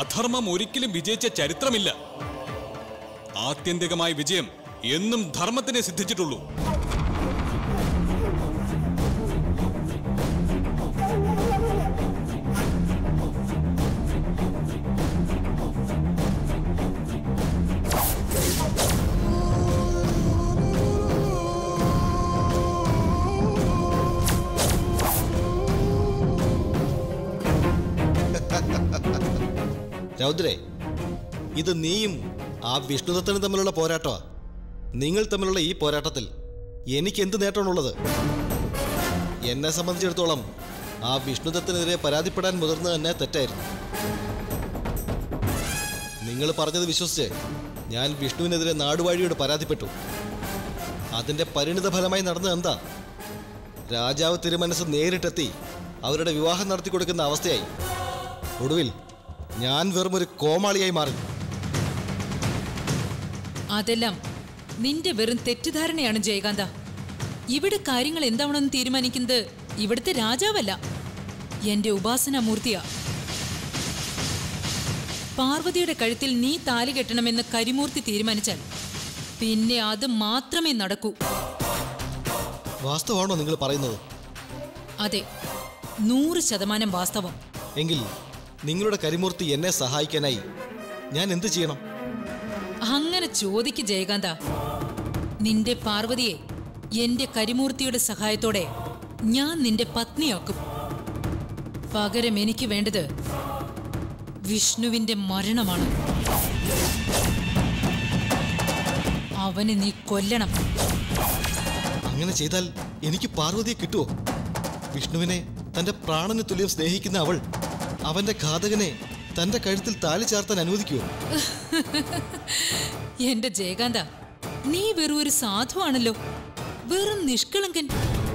അധർമ്മം ഒരിക്കലും വിജയിച്ച ചരിത്രമില്ല ആത്യന്തികമായ വിജയം എന്നും ധർമ്മത്തിനെ സിദ്ധിച്ചിട്ടുള്ളൂ രൗദ്രേ ഇത് നീയും ആ വിഷ്ണുദത്തനും തമ്മിലുള്ള പോരാട്ടമാ നിങ്ങൾ തമ്മിലുള്ള ഈ പോരാട്ടത്തിൽ എനിക്ക് എന്ത് നേട്ടമാണുള്ളത് എന്നെ സംബന്ധിച്ചിടത്തോളം ആ വിഷ്ണുദത്തിനെതിരെ പരാതിപ്പെടാൻ മുതിർന്നത് തന്നെ തെറ്റായിരുന്നു നിങ്ങൾ പറഞ്ഞത് വിശ്വസിച്ച് ഞാൻ വിഷ്ണുവിനെതിരെ നാടുവാഴിയോട് പരാതിപ്പെട്ടു അതിന്റെ പരിണിത ഫലമായി നടന്നത് എന്താ രാജാവ് തിരുമനസ് നേരിട്ടെത്തി അവരുടെ വിവാഹം നടത്തി കൊടുക്കുന്ന അവസ്ഥയായി ഒടുവിൽ ഞാൻ വെറും ഒരു കോമാളിയായി മാറി അതെല്ലാം നിന്റെ വെറും തെറ്റിദ്ധാരണയാണ് ജയകാന്ത ഇവിടെ കാര്യങ്ങൾ എന്താവണമെന്ന് തീരുമാനിക്കുന്നത് ഇവിടുത്തെ രാജാവല്ല എന്റെ ഉപാസനാമൂർത്തിയാ പാർവതിയുടെ കഴുത്തിൽ നീ താലി കെട്ടണമെന്ന് കരിമൂർത്തി തീരുമാനിച്ചാൽ പിന്നെ അത് മാത്രമേ നടക്കൂ വാസ്തവമാണോ നിങ്ങൾ പറയുന്നത് അതെ നൂറ് ശതമാനം വാസ്തവം എങ്കിൽ നിങ്ങളുടെ കരിമൂർത്തി എന്നെ സഹായിക്കാനായി ഞാൻ എന്ത് ചെയ്യണം അങ്ങനെ ചോദിക്ക് ജയകാന്ത നിന്റെ പാർവതിയെ എന്റെ കരിമൂർത്തിയുടെ സഹായത്തോടെ ഞാൻ നിന്റെ പത്നിയാക്കും പകരം എനിക്ക് വേണ്ടത് വിഷ്ണുവിന്റെ മരണമാണ് അവനെ നീ കൊല്ലണം അങ്ങനെ ചെയ്താൽ എനിക്ക് പാർവതിയെ കിട്ടുമോ വിഷ്ണുവിനെ തന്റെ പ്രാണന് തുല്യം സ്നേഹിക്കുന്ന അവൾ അവന്റെ ഘാതകനെ തന്റെ കഴുത്തിൽ താലി ചാർത്താൻ അനുവദിക്കുമോ എന്റെ ജയകാന്ത നീ വെറും ഒരു സാധുവാണല്ലോ വെറും നിഷ്കളങ്കൻ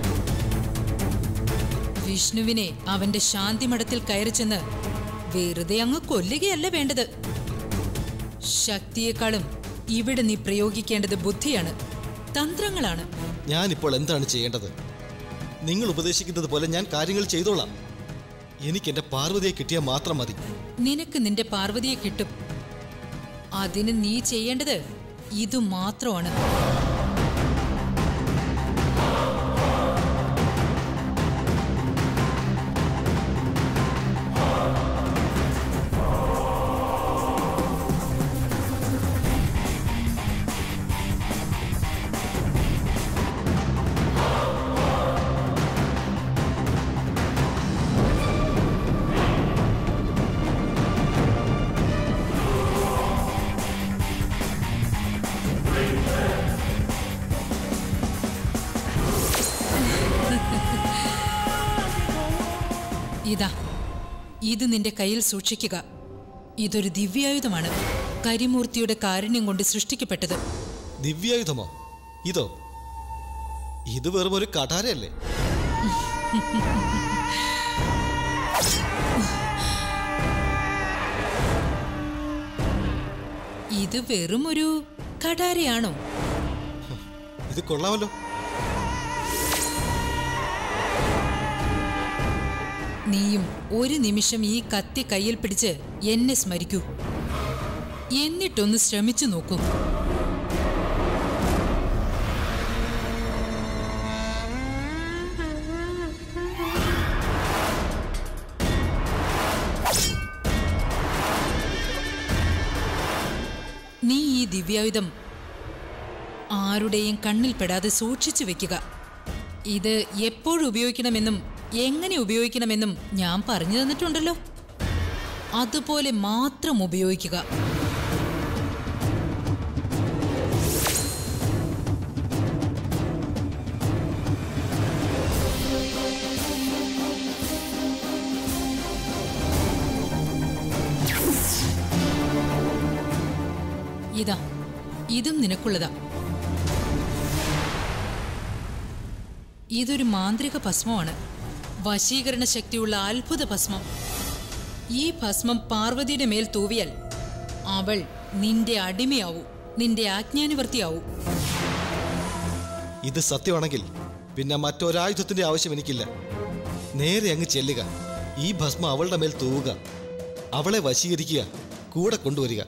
വിഷ്ണുവിനെ അവന്റെ ശാന്തിമഠത്തിൽ കയറി ചെന്ന് വെറുതെ അങ്ങ് കൊല്ലുകയല്ല വേണ്ടത് ശക്തിയെക്കാളും ഇവിടെ നീ പ്രയോഗിക്കേണ്ടത് ബുദ്ധിയാണ് തന്ത്രങ്ങളാണ് ഞാനിപ്പോൾ എന്താണ് ചെയ്യേണ്ടത് നിങ്ങൾ ഉപദേശിക്കുന്നത് പോലെ ഞാൻ കാര്യങ്ങൾ ചെയ്തോളാം എനിക്ക് എന്റെ പാർവതിയെ കിട്ടിയാൽ മാത്രം മതി നിനക്ക് നിന്റെ പാർവതിയെ കിട്ടും അതിന് നീ ചെയ്യേണ്ടത് ഇതു മാത്രമാണ് ഇതാ ഇത് നിന്റെ കയ്യിൽ സൂക്ഷിക്കുക ഇതൊരു ദിവ്യായുധമാണ് കരിമൂർത്തിയുടെ കാരുണ്യം കൊണ്ട് സൃഷ്ടിക്കപ്പെട്ടത് ദിവ്യായുധമോ ഇതോ ഇത് വെറും ഒരു കഠാരയല്ലേ ഇത് വെറും ഒരു കടാരയാണോ ഇത് കൊള്ളാമല്ലോ നീയും ഒരു നിമിഷം ഈ കത്തി കയ്യിൽ പിടിച്ച് എന്നെ സ്മരിക്കൂ എന്നിട്ടൊന്ന് ശ്രമിച്ചു നോക്കൂ നീ ഈ ദിവ്യായുധം ആരുടെയും കണ്ണിൽ പെടാതെ സൂക്ഷിച്ചു വെക്കുക ഇത് എപ്പോഴും ഉപയോഗിക്കണമെന്നും എങ്ങനെ ഉപയോഗിക്കണമെന്നും ഞാൻ പറഞ്ഞു തന്നിട്ടുണ്ടല്ലോ അതുപോലെ മാത്രം ഉപയോഗിക്കുക ഇതാ ഇതും നിനക്കുള്ളതാ ഇതൊരു മാന്ത്രിക ഭസ്മമാണ് വശീകരണ ശക്തിയുള്ള അത്ഭുത ഭസ്മം ഈ ഭസ്മം പാർവതിയുടെ മേൽ തൂവിയാൽ അവൾ നിന്റെ അടിമയാവൂ നിന്റെ ആജ്ഞാനുവർത്തിയാവൂ ഇത് സത്യമാണെങ്കിൽ പിന്നെ മറ്റൊരായുധത്തിന്റെ ആവശ്യം എനിക്കില്ല നേരെ അങ്ങ് ചെല്ലുക ഈ ഭസ്മം അവളുടെ മേൽ തൂവുക അവളെ വശീകരിക്കുക കൂടെ കൊണ്ടുവരിക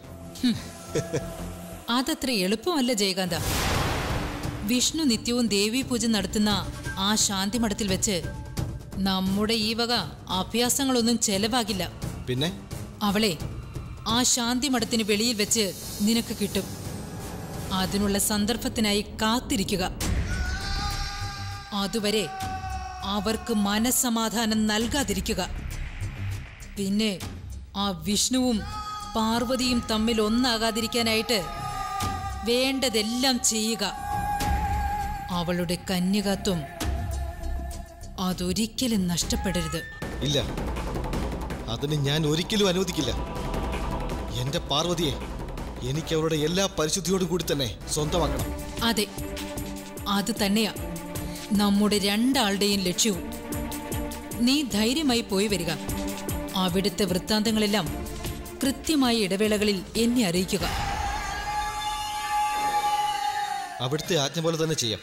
അതത്ര എളുപ്പമല്ല ജയകാന്ത വിഷ്ണു നിത്യവും ദേവീ പൂജ നടത്തുന്ന ആ ശാന്തിമഠത്തിൽ വെച്ച് നമ്മുടെ ഈ വക അഭ്യാസങ്ങളൊന്നും ചെലവാകില്ല പിന്നെ അവളെ ആ ശാന്തിമഠത്തിന് വെളിയിൽ വെച്ച് നിനക്ക് കിട്ടും അതിനുള്ള സന്ദർഭത്തിനായി കാത്തിരിക്കുക അതുവരെ അവർക്ക് മനസ്സമാധാനം നൽകാതിരിക്കുക പിന്നെ ആ വിഷ്ണുവും പാർവതിയും തമ്മിൽ ഒന്നാകാതിരിക്കാനായിട്ട് വേണ്ടതെല്ലാം ചെയ്യുക അവളുടെ കന്യകത്വം അതൊരിക്കലും നഷ്ടപ്പെടരുത് ഇല്ല അതിന് ഞാൻ ഒരിക്കലും അനുവദിക്കില്ല എന്റെ പാർവതിയെ എനിക്ക് അവരുടെ എല്ലാ പരിശുദ്ധിയോടും കൂടി തന്നെ സ്വന്തമാക്കണം അതെ അത് തന്നെയാ നമ്മുടെ രണ്ടാളുടെയും ലക്ഷ്യവും നീ ധൈര്യമായി പോയി വരിക അവിടുത്തെ വൃത്താന്തങ്ങളെല്ലാം കൃത്യമായ ഇടവേളകളിൽ എന്നെ അറിയിക്കുക അവിടുത്തെ ആജ്ഞ പോലെ തന്നെ ചെയ്യാം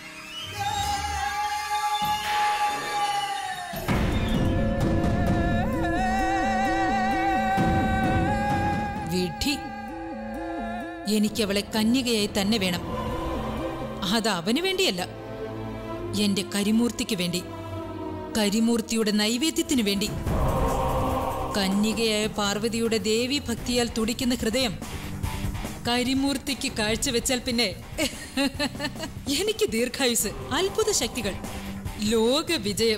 വിധി എനിക്കവളെ കന്യകയായി തന്നെ വേണം അത് അവന് വേണ്ടിയല്ല എന്റെ കരിമൂർത്തിക്ക് വേണ്ടി കരിമൂർത്തിയുടെ നൈവേദ്യത്തിനു വേണ്ടി കന്യകയായ പാർവതിയുടെ ദേവി ഭക്തിയാൽ തുടിക്കുന്ന ഹൃദയം കരിമൂർത്തിക്ക് കാഴ്ചവെച്ചാൽ പിന്നെ എനിക്ക് ദീർഘായുസ് അത്ഭുത ശക്തികൾ ലോക വിജയം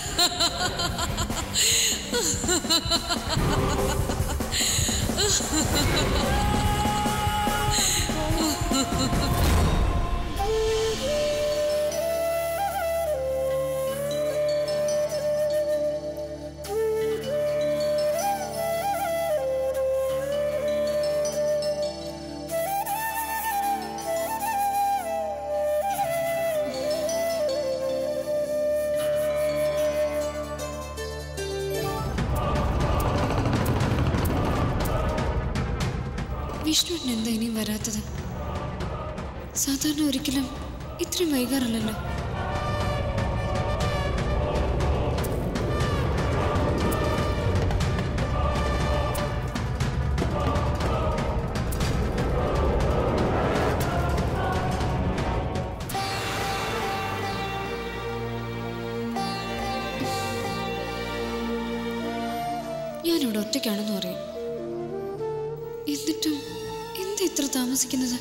വിഷ്ണുവിന് എന്താ ഇനിയും വരാത്തത് സാധാരണ ഒരിക്കലും ഇത്രയും വൈകാറില്ലല്ലോ ഞാനിവിടെ ഒറ്റയ്ക്കാണെന്ന് പറയും എന്നിട്ടും എന്താ ഇത്ര താമസിക്കുന്നത്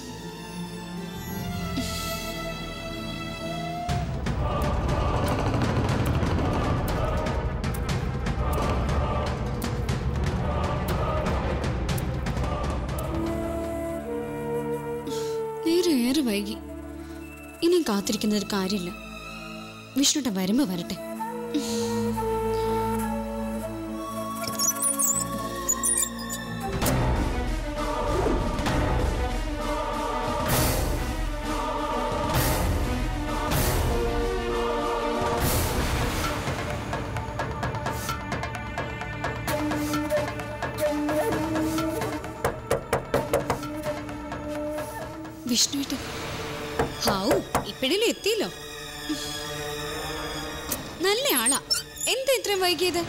നേരെ ഏറെ വൈകി ഇനിയും കാത്തിരിക്കുന്നത് കാര്യമില്ല വിഷ്ണുട്ട വരുമ്പോ വരട്ടെ വിഷ്ണുട്ട ഹാവു ഇപ്പോഴേലും എത്തിയല്ലോ നല്ല ആളാ എന്താ ഇത്രയും വൈകിയത്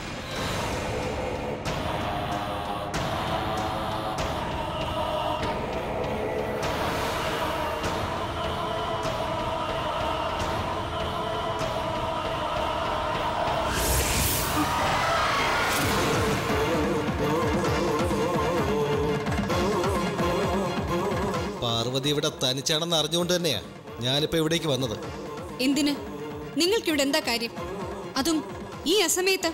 പാർവതി ഇവിടെ തനിച്ചാണെന്ന് അറിഞ്ഞുകൊണ്ട് തന്നെയാ ഞാനിപ്പോ ഇവിടേക്ക് വന്നത് എന്തിന് നിങ്ങൾക്കിവിടെ എന്താ കാര്യം അതും ഈ അസമയത്ത്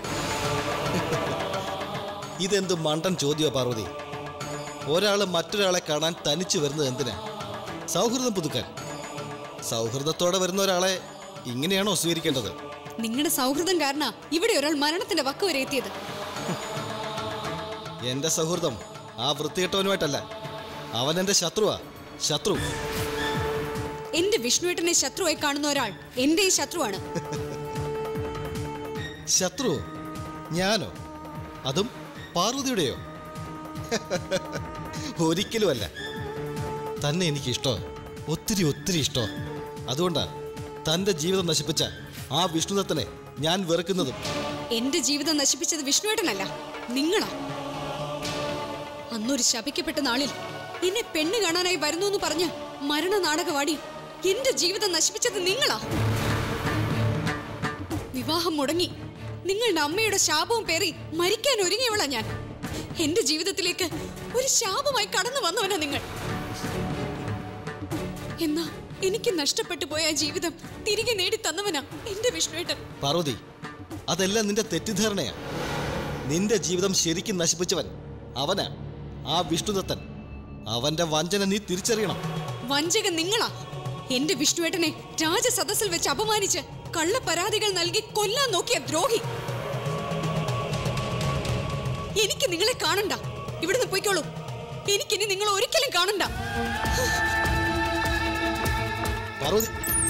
ഇതെന്ത് മണ്ടൻ ചോദ്യമാ പാർവതി ഒരാൾ മറ്റൊരാളെ കാണാൻ തനിച്ചു വരുന്നത് എന്തിനാ സൗഹൃദം പുതുക്കാൻ സൗഹൃദത്തോടെ വരുന്ന ഒരാളെ ഇങ്ങനെയാണോ സ്വീകരിക്കേണ്ടത് നിങ്ങളുടെ സൗഹൃദം കാരണ ഇവിടെ ഒരാൾ മരണത്തിന്റെ വക്ക് വരെ എത്തിയത് എന്റെ സൗഹൃദം ആ വൃത്തികെട്ടവനുമായിട്ടല്ല അവൻ എന്റെ ശത്രുവാ ശത്രു എന്റെ വിഷ്ണുവേട്ടനെ ശത്രുവായി കാണുന്ന ഒരാൾ എന്റെ ഈ ശത്രുവാണ് ശത്രു ഞാനോ അതും പാർവതിയുടെയോ ഒരിക്കലുമല്ല തന്നെ എനിക്ക് ഇഷ്ടോ ഒത്തിരി ഒത്തിരി ഇഷ്ടോ അതുകൊണ്ടാ തന്റെ ജീവിതം നശിപ്പിച്ച ആ വിഷ്ണുദത്തനെ ഞാൻ വെറുക്കുന്നതും എന്റെ ജീവിതം നശിപ്പിച്ചത് വിഷ്ണുവേട്ടനല്ല നിങ്ങളാ അന്നൊരു ശപിക്കപ്പെട്ട നാളിൽ എന്നെ പെണ്ണ് കാണാനായി വരുന്നു എന്ന് പറഞ്ഞ് മരണ നാടകവാടി എന്റെ ജീവിതം നശിപ്പിച്ചത് നിങ്ങളാ വിവാഹം മുടങ്ങി നിങ്ങളുടെ അമ്മയുടെ ശാപവും പേറി മരിക്കാൻ ഒരുങ്ങിയവളാ ഞാൻ എന്റെ ജീവിതത്തിലേക്ക് ഒരു ശാപമായി കടന്നു വന്നവനാ നിങ്ങൾ എന്നാ എനിക്ക് നഷ്ടപ്പെട്ടു പോയ ആ ജീവിതം തിരികെ നേടി തന്നവനാ എന്റെ വിഷ്ണുവേട്ടൻ പാർവതി അതെല്ലാം നിന്റെ തെറ്റിദ്ധാരണയാ നിന്റെ ജീവിതം ശരിക്കും നശിപ്പിച്ചവൻ അവനാ ആ വിഷ്ണുദത്തൻ അവന്റെ വഞ്ചന നീ തിരിച്ചറിയണം വഞ്ചകൻ നിങ്ങളാ എന്റെ വിഷ്ണുവേട്ടനെ രാജസദസ്സിൽ വെച്ച് അപമാനിച്ച് കള്ളപ്പരാതികൾ നൽകി കൊല്ലാൻ നോക്കിയ ദ്രോഹി എനിക്ക് നിങ്ങളെ കാണണ്ട ഇവിടുന്ന് പോയിക്കോളൂ എനിക്കിനി നിങ്ങൾ ഒരിക്കലും കാണണ്ട പാർവതി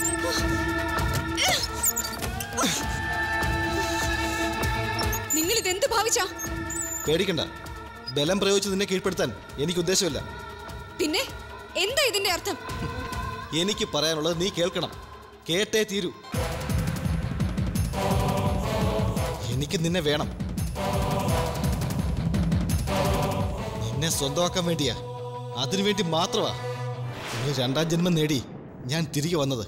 നിങ്ങൾ ഇതെന്ത് ഭാവിച്ചാ പേടിക്കണ്ട ബലം പ്രയോഗിച്ച് നിന്നെ കീഴ്പ്പെടുത്താൻ എനിക്ക് ഉദ്ദേശമില്ല പിന്നെ എന്താ ഇതിന്റെ അർത്ഥം എനിക്ക് പറയാനുള്ളത് നീ കേൾക്കണം കേട്ടേ തീരൂ എനിക്ക് നിന്നെ വേണം നിന്നെ സ്വന്തമാക്കാൻ വേണ്ടിയാ അതിനു വേണ്ടി മാത്രമാ ഒരു രണ്ടാം ജന്മം നേടി ഞാൻ തിരികെ വന്നത്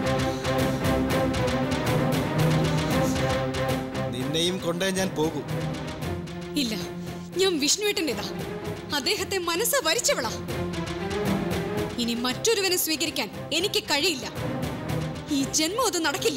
നിന്നെയും കൊണ്ടേ ഞാൻ പോകൂ ഇല്ല ഞാൻ വിഷ്ണുവേട്ടൻ്റെതാ അദ്ദേഹത്തെ മനസ്സ് വരിച്ചവളാ ഇനി മറ്റൊരുവനെ സ്വീകരിക്കാൻ എനിക്ക് കഴിയില്ല ഈ ജന്മം അത് നടക്കില്ല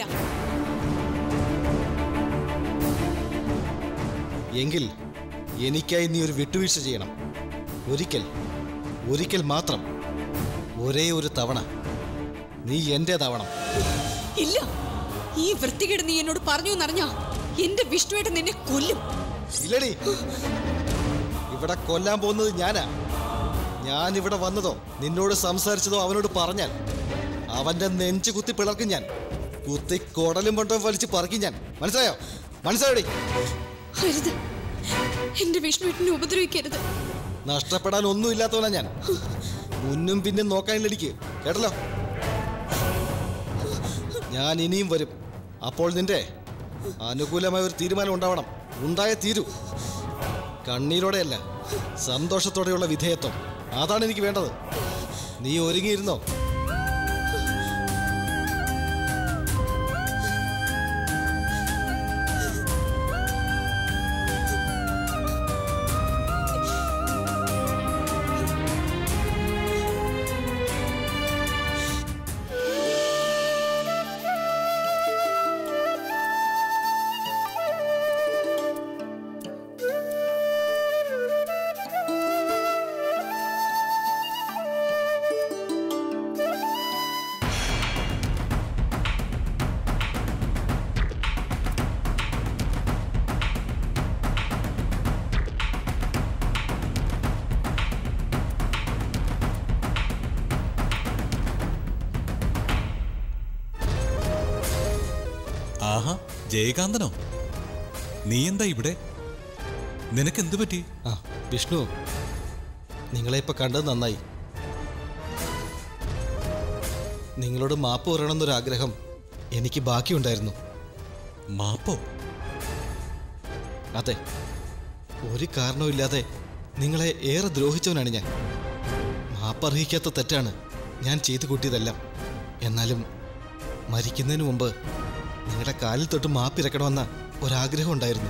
എങ്കിൽ എനിക്കായി നീ ഒരു വിട്ടുവീഴ്ച ചെയ്യണം ഒരിക്കൽ ഒരിക്കൽ മാത്രം ഒരേ ഒരു തവണ നീ എന്റേതാവണം ഇല്ല ഈ വൃത്തികേട് നീ എന്നോട് പറഞ്ഞു എന്നറിഞ്ഞാ എന്റെ വിഷ്ണുവേട്ടൻ നിന്നെ കൊല്ലും ഇല്ലടി ഇവിടെ കൊല്ലാൻ പോകുന്നത് ഞാനാ ഞാൻ ഇവിടെ വന്നതോ നിന്നോട് സംസാരിച്ചതോ അവനോട് പറഞ്ഞാൽ അവന്റെ നെഞ്ചു കുത്തി പിളർക്കും ഞാൻ കുത്തി കൊടലും കൊണ്ടോ വലിച്ച് പറിക്കും ഞാൻ മനസ്സിലായോ മനസ്സിലായോടി അരുത് എന്റെ വിഷ്ണുവേട്ടനെ ഉപദ്രവിക്കരുത് നഷ്ടപ്പെടാൻ ഒന്നുമില്ലാത്തവനാ ഞാൻ മുന്നും പിന്നും നോക്കാനില്ലടിക്ക് കേട്ടല്ലോ ഞാൻ ഇനിയും വരും അപ്പോൾ നിന്റെ അനുകൂലമായ ഒരു തീരുമാനം ഉണ്ടാവണം ഉണ്ടായേ തീരൂ കണ്ണീരോടെയല്ല സന്തോഷത്തോടെയുള്ള വിധേയത്വം അതാണ് എനിക്ക് വേണ്ടത് നീ ഒരുങ്ങിയിരുന്നോ ആഹാ ജയകാന്തനോ നീ എന്താ ഇവിടെ നിനക്ക് എന്ത് പറ്റി ആ വിഷ്ണു നിങ്ങളെ ഇപ്പൊ കണ്ടത് നന്നായി നിങ്ങളോട് മാപ്പ് പറയണമെന്നൊരാഗ്രഹം എനിക്ക് ബാക്കിയുണ്ടായിരുന്നു മാപ്പോ അതെ ഒരു കാരണവുമില്ലാതെ നിങ്ങളെ ഏറെ ദ്രോഹിച്ചവനാണ് ഞാൻ മാപ്പർഹിക്കാത്ത തെറ്റാണ് ഞാൻ ചെയ്തു കൂട്ടിയതെല്ലാം എന്നാലും മരിക്കുന്നതിന് മുമ്പ് നിങ്ങളുടെ കാലിൽ തൊട്ട് മാപ്പിരക്കണമെന്ന ഒരാഗ്രഹം ഉണ്ടായിരുന്നു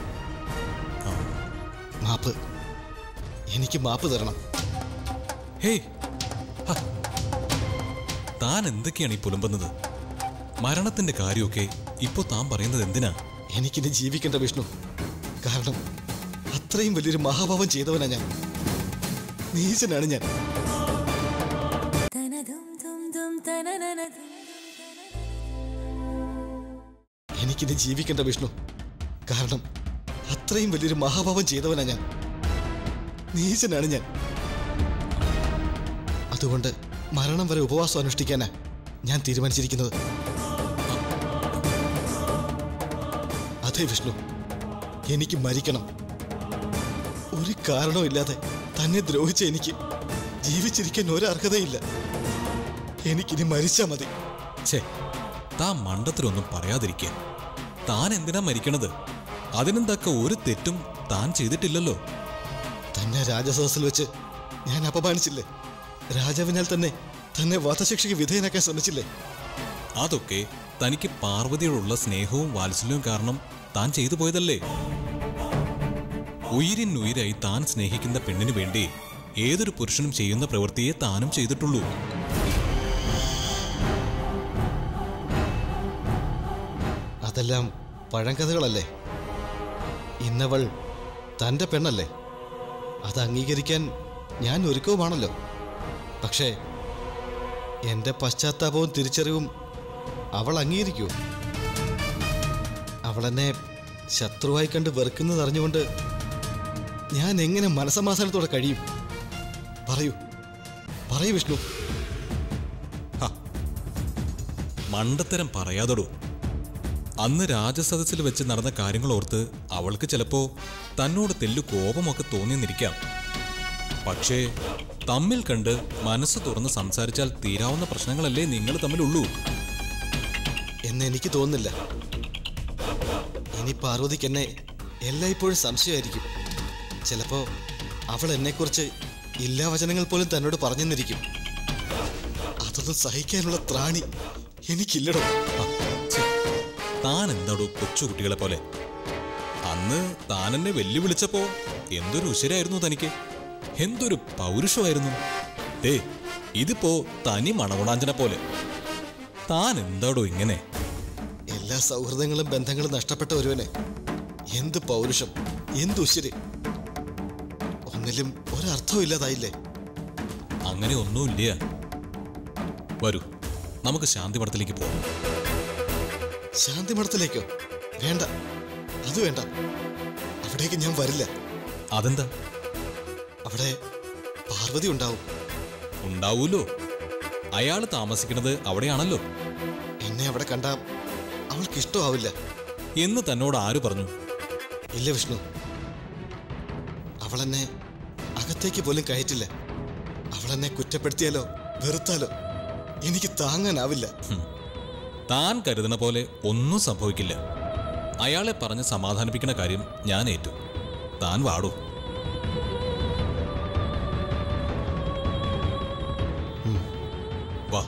മാപ്പ് എനിക്ക് മാപ്പ് തരണം ഹേയ് ഹ. താൻ എന്തൊക്കെയാണ് ഈ പുലമ്പുന്നത് മരണത്തിന്റെ കാര്യമൊക്കെ ഇപ്പൊ താൻ പറയുന്നത് എന്തിനാ എനിക്കിനി ജീവിക്കേണ്ട വിഷ്ണു കാരണം അത്രയും വലിയൊരു മഹാഭാവം ചെയ്തവനാ ഞാൻ നീചനാണ് ഞാൻ എനിക്കിനി ജീവിക്കേണ്ട വിഷ്ണു കാരണം അത്രയും വലിയൊരു മഹാഭാവം ചെയ്തവനാ ഞാൻ നീചനാണ് ഞാൻ അതുകൊണ്ട് മരണം വരെ ഉപവാസം അനുഷ്ഠിക്കാനാ ഞാൻ തീരുമാനിച്ചിരിക്കുന്നത് അതെ വിഷ്ണു എനിക്ക് മരിക്കണം ഒരു കാരണവുമില്ലാതെ തന്നെ ദ്രോഹിച്ച എനിക്ക് ജീവിച്ചിരിക്കാൻ ഒരു അർഹതയില്ല എനിക്കിനി മരിച്ചാ മതി ഛേ താൻ മണ്ടത്തിലൊന്നും പറയാതിരിക്കുക താൻ എന്തിനാ മരിക്കണത് അതിനും തക്ക ഒരു തെറ്റും താൻ ചെയ്തിട്ടില്ലല്ലോ തന്നെ രാജസദസ്സിൽ വെച്ച് ഞാൻ അപമാനിച്ചില്ലേ രാജാവിനാൽ തന്നെ തന്നെ വധശിക്ഷയ്ക്ക് വിധേയനാക്കാൻ ശ്രമിച്ചില്ലേ അതൊക്കെ തനിക്ക് പാർവതിയോടുള്ള സ്നേഹവും വാത്സല്യവും കാരണം താൻ ചെയ്തു പോയതല്ലേ ഉയിരിനുയിരായി താൻ സ്നേഹിക്കുന്ന പെണ്ണിനു വേണ്ടി ഏതൊരു പുരുഷനും ചെയ്യുന്ന പ്രവൃത്തിയെ താനും ചെയ്തിട്ടുള്ളൂ അതെല്ലാം പഴങ്കഥകളല്ലേ ഇന്നവൾ തൻ്റെ പെണ്ണല്ലേ അത് അംഗീകരിക്കാൻ ഞാൻ ഒരുക്കവുമാണല്ലോ പക്ഷേ എൻ്റെ പശ്ചാത്താപവും തിരിച്ചറിവും അവൾ അംഗീകരിക്കൂ അവളെന്നെ ശത്രുവായി കണ്ട് വെറുക്കുന്നത് അറിഞ്ഞുകൊണ്ട് ഞാൻ എങ്ങനെ മനസമാധാനത്തോടെ കഴിയും പറയൂ പറയൂ വിഷ്ണു ഹ, മണ്ടത്തരം പറയാതടൂ അന്ന് രാജസദസ്സിൽ വെച്ച് നടന്ന കാര്യങ്ങൾ ഓർത്ത് അവൾക്ക് ചിലപ്പോ തന്നോട് തെല്ലു കോപമൊക്കെ തോന്നിയെന്നിരിക്കാം പക്ഷേ തമ്മിൽ കണ്ട് മനസ്സ് തുറന്ന് സംസാരിച്ചാൽ തീരാവുന്ന പ്രശ്നങ്ങളല്ലേ നിങ്ങൾ തമ്മിലുള്ളൂ എന്ന് എനിക്ക് തോന്നുന്നില്ല ഇനി പാർവതിക്ക് എന്നെ എല്ലായ്പ്പോഴും സംശയമായിരിക്കും ചിലപ്പോ അവൾ എന്നെക്കുറിച്ച് ഇല്ലാ വചനങ്ങൾ പോലും തന്നോട് പറഞ്ഞെന്നിരിക്കും അതൊന്നും സഹിക്കാനുള്ള ത്രാണി എനിക്കില്ലടോ ആ, ഛെ, താൻ എന്താടോ കൊച്ചുകുട്ടികളെ പോലെ അന്ന് താൻ എന്നെ വെല്ലുവിളിച്ചപ്പോ എന്തൊരു ഉശരായിരുന്നു തനിക്ക് എന്തൊരു പൗരുഷമായിരുന്നു ദേ ഇതിപ്പോ തനി മണകുണാഞ്ചനെ പോലെ താൻ എന്താടോ ഇങ്ങനെ എല്ലാ സൗഹൃദങ്ങളും ബന്ധങ്ങളും നഷ്ടപ്പെട്ട ഒരുവനെ എന്ത് പൗരുഷം എന്ത് ഉശിര് ഒന്നിലും ഒരർത്ഥവും ഇല്ലാതായില്ലേ അങ്ങനെ ഒന്നുമില്ല വരൂ നമുക്ക് ശാന്തി മഠത്തിലേക്ക് പോകാം ശാന്തി മഠത്തിലേക്കോ വേണ്ട അത് വേണ്ട അവിടേക്ക് ഞാൻ വരില്ല അതെന്താ അവിടെ പാർവതി ഉണ്ടാവും ഉണ്ടാവൂലോ അയാൾ താമസിക്കുന്നത് അവിടെയാണല്ലോ എന്നെ അവിടെ കണ്ട അവൾക്ക് ഇഷ്ടമാവില്ല എന്ന് തന്നോട് ആര് പറഞ്ഞു ഇല്ല വിഷ്ണു അവളെന്നെ അകത്തേക്ക് പോലും കയറ്റില്ല അവളെന്നെ കുറ്റപ്പെടുത്തിയാലോ വെറുത്താലോ എനിക്ക് താങ്ങാനാവില്ല താൻ കരുതണ പോലെ ഒന്നും സംഭവിക്കില്ല അയാളെ പറഞ്ഞ് സമാധാനിപ്പിക്കുന്ന കാര്യം ഞാൻ ഏറ്റു താൻ വാടൂ വാ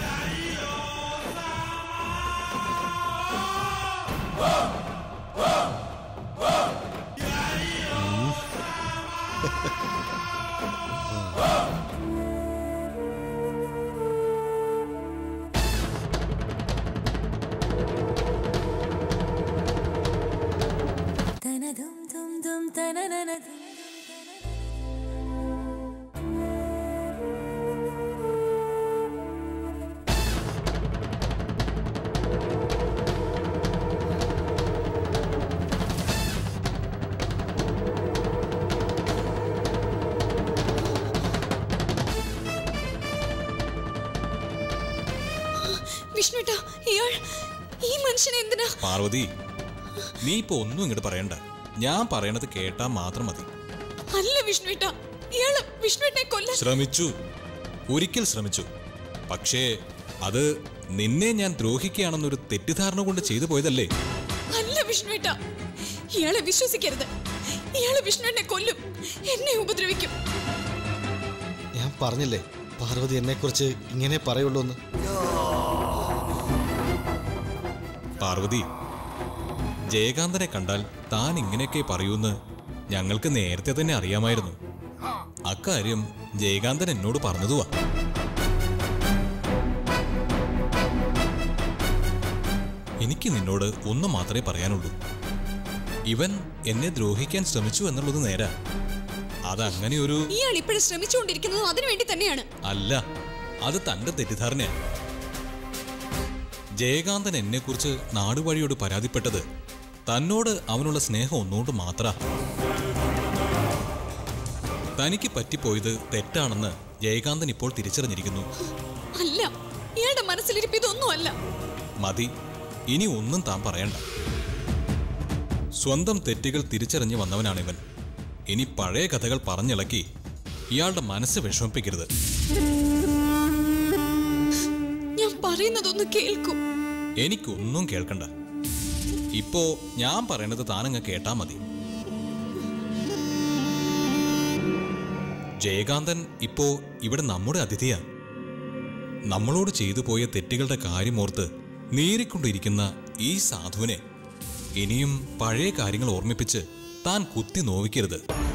തനതും തും തും തനനനതും വിഷ്ണുട്ടാ ഇയാൾ ഈ മനുഷ്യനെ എന്തിനാ പാർവതി നീ ഇപ്പൊ ഒന്നും ഇങ്ങോട്ട് പറയണ്ട ഞാൻ പറയണത് കേട്ടാ മാത്രം മതി അല്ല വിഷ്ണുട്ടാ ഇയാള് വിഷ്ണുവിനെ കൊല്ലാൻ ശ്രമിച്ചു ഒരിക്കൽ ശ്രമിച്ചു പക്ഷേ അത് നിന്നെ ഞാൻ ദ്രോഹിക്കുകയാണെന്നൊരു തെറ്റിദ്ധാരണ കൊണ്ട് ചെയ്തു പോയതല്ലേ അല്ല വിഷ്ണുട്ടാ ഇയാളെ വിശ്വസിക്കരുത് ഇയാള് വിഷ്ണുവിനെ കൊല്ലും എന്നെ ഉപദ്രവിക്കും ഞാൻ പറഞ്ഞില്ലേ പാർവതി എന്നെക്കുറിച്ച് ഇങ്ങനെ പറയുള്ളൂ എന്ന് പാർവതി ജയകാന്തനെ കണ്ടാൽ താൻ ഇങ്ങനെയൊക്കെ പറയൂന്ന് ഞങ്ങൾക്ക് നേരത്തെ തന്നെ അറിയാമായിരുന്നു അക്കാര്യം ജയകാന്തൻ എന്നോട് പറഞ്ഞതുവാ എനിക്ക് നിന്നോട് ഒന്ന് മാത്രമേ പറയാനുള്ളൂ ഇവൻ എന്നെ ദ്രോഹിക്കാൻ ശ്രമിച്ചു എന്നുള്ളത് നേരാ അതങ്ങനെ ഒരു ഇയാൾ ഇപ്പോഴും ശ്രമിച്ചുകൊണ്ടിരിക്കുന്നത് അതിനു വേണ്ടി തന്നെയാണ് അല്ല അത് തന്റെ തെറ്റിദ്ധാരണയാണ് ജയകാന്തൻ എന്നെക്കുറിച്ച് നാടുവഴിയോട് പരാതിപ്പെട്ടത് തന്നോട് അവനുള്ള സ്നേഹം ഒന്നുകൊണ്ട് മാത്ര തനിക്ക് പറ്റിപ്പോയത് തെറ്റാണെന്ന് ജയകാന്തൻ ഇപ്പോൾ തിരിച്ചറിഞ്ഞിരിക്കുന്നു അല്ല ഇയാളുടെ മനസ്സിലിരിപ്പ് ഇതൊന്നും അല്ല മതി ഇനി ഒന്നും താൻ പറയണ്ട സ്വന്തം തെറ്റുകൾ തിരിച്ചറിഞ്ഞു വന്നവനാണിവൻ ഇനി പഴയ കഥകൾ പറഞ്ഞിളക്കി ഇയാളുടെ മനസ്സ് വിഷമിപ്പിക്കരുത് ഞാൻ പറയുന്നതൊന്ന് കേൾക്കൂ എനിക്കൊന്നും കേൾക്കണ്ട ഇപ്പോ ഞാൻ പറയണത് താനങ്ങ് കേട്ടാ മതി ജയകാന്തൻ ഇപ്പോ ഇവിടെ നമ്മുടെ അതിഥിയാ നമ്മളോട് ചെയ്തു പോയ തെറ്റുകളുടെ കാര്യമോർത്ത് നേരിക്കൊണ്ടിരിക്കുന്ന ഈ സാധുവിനെ ഇനിയും പഴയ കാര്യങ്ങൾ ഓർമ്മിപ്പിച്ച് താൻ കുത്തി നോവിക്കരുത്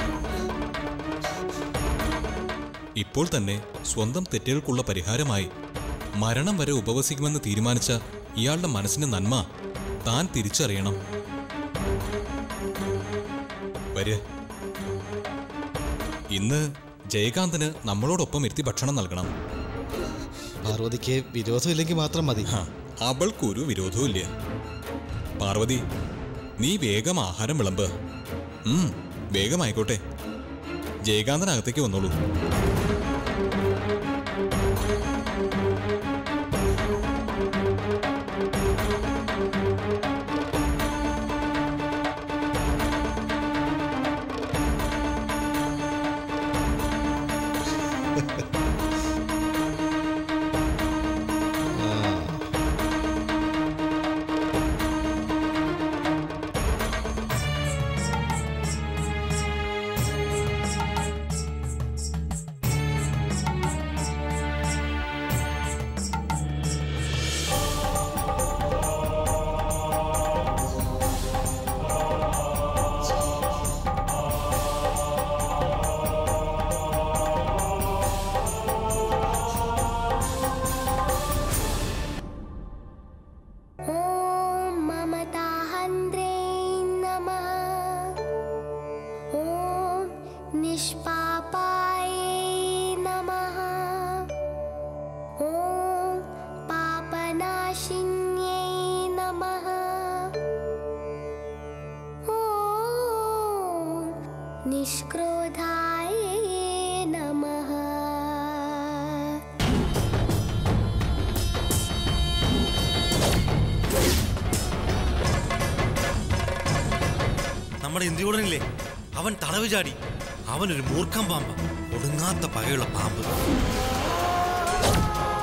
ഇപ്പോൾ തന്നെ സ്വന്തം തെറ്റുകൾക്കുള്ള പരിഹാരമായി മരണം വരെ ഉപവസിക്കുമെന്ന് തീരുമാനിച്ച ഇയാളുടെ മനസ്സിന്റെ നന്മ താൻ തിരിച്ചറിയണം വര് ഇന്ന് ജയകാന്തന് നമ്മളോടൊപ്പം ഇരുത്തി ഭക്ഷണം നൽകണം പാർവതിക്ക് വിരോധമില്ലെങ്കിൽ മാത്രം മതി ഹ, അവൾക്കൊരു വിരോധവുമില്ല പാർവതി നീ വേഗം ആഹാരം വിളമ്പ് ഉം, വേഗമായിക്കോട്ടെ ജയകാന്തനകത്തേക്ക് വന്നോളൂ ॐ ममताहन्त्रे नमः ॐ निष्पापाय नमः ॐ पापनाशिन्यै नमः ॐ निष्क्रोधाय नमः നമ്മുടെ ഇന്ത്യയോടനില്ലേ അവൻ തടവ് ചാടി അവനൊരു മൂർഖം പാമ്പ ഒടുങ്ങാത്ത പകയുള്ള പാമ്പ് ॐ